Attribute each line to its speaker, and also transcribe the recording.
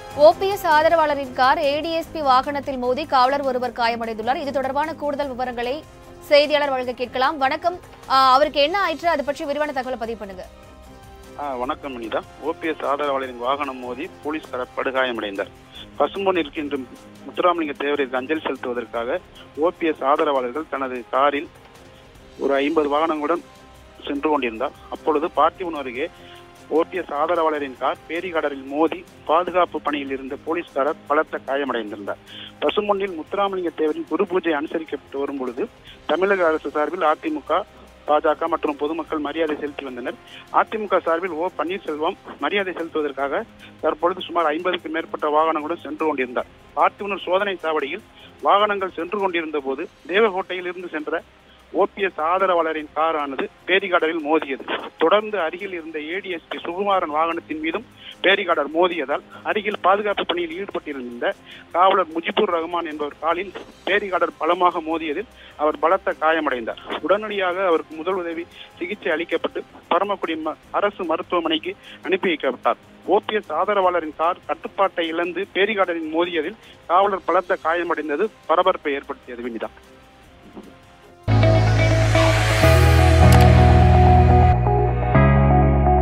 Speaker 1: OPS ஆதரவாளரின் car ADSP வாகனத்தில் மோதி காவலர் ஒருவர் காயமடைந்துள்ளார் இது தொடர்பான கூடுதல் விவரங்களை செய்தியாளர் வழங்க கேட்கலாம் வணக்கம் ஆ, அவருக்கு என்ன ஆயிற்று அது பற்றி விரிவான தகவலை பதிவு பண்ணுங்க
Speaker 2: ஆ, வணக்கம் அனிதா ஓபிஎஸ் ஆதரவாளரின் வாகனம் மோதி போலீஸ்காரர் படுகாயமடைந்தார் பசும்பொன்னிற்கு இன்று முத்துராமலிங்க தேவரிற்கு அஞ்சலி செலுத்துவதற்காக ஓபிஎஸ் ஆதரவாளர்கள் தனது காரில் ஒரு ஐம்பது வாகனங்களுடன் சென்று கொண்டிருந்தார் அப்பொழுது பார்த்திபன் அருகே ஓபிஎஸ் ஆதரவாளரின் கார் பேரிகடரில் மோதி பாதுகாப்பு பணியில் இருந்த போலீஸ்காரர் பலத்த காயமடைந்திருந்தார் பசும்பொன்னில் முத்துராமலிங்க தேவரின் குரு பூஜை அனுசரிக்கப்பட்டு வரும் பொழுது தமிழக அரசு சார்பில் அதிமுக பாஜக மற்றும் பொதுமக்கள் மரியாதை செலுத்தி வந்தனர் அதிமுக சார்பில் ஓ பன்னீர்செல்வம் மரியாதை செலுத்துவதற்காக தற்பொழுது சுமார் ஐம்பதுக்கும் மேற்பட்ட வாகனங்களுடன் சென்று கொண்டிருந்தார் பார்த்திபனர் சோதனை சாவடியில் வாகனங்கள் சென்று கொண்டிருந்த போது தேவகோட்டையில் இருந்து சென்ற ஓபிஎஸ் ஆதரவாளரின் காரானது பேரிகாடரில் மோதியது தொடர்ந்து அருகில் இருந்த ஏடிஎஸ்பி சுகுமாரன் வாகனத்தின் மீதும் பேரிகாடர் மோதியதால் அருகில் பாதுகாப்பு பணியில் ஈடுபட்டிருந்த காவலர் முஜிபுர் ரஹ்மான் என்பவர் காலில் பேரிகாடர் பலமாக மோதியதில் அவர் பலத்த காயமடைந்தார் உடனடியாக அவருக்கு முதல் உதவி சிகிச்சை அளிக்கப்பட்டு பரமக்குடி ம- அரசு மருத்துவமனைக்கு அனுப்பி வைக்கப்பட்டார் ஓபிஎஸ் ஆதரவாளரின் கார் கட்டுப்பாட்டை இழந்து பேரிகாடரில் மோதியதில் காவலர் பலத்த காயமடைந்தது பரபரப்பை ஏற்படுத்தியது வினிதா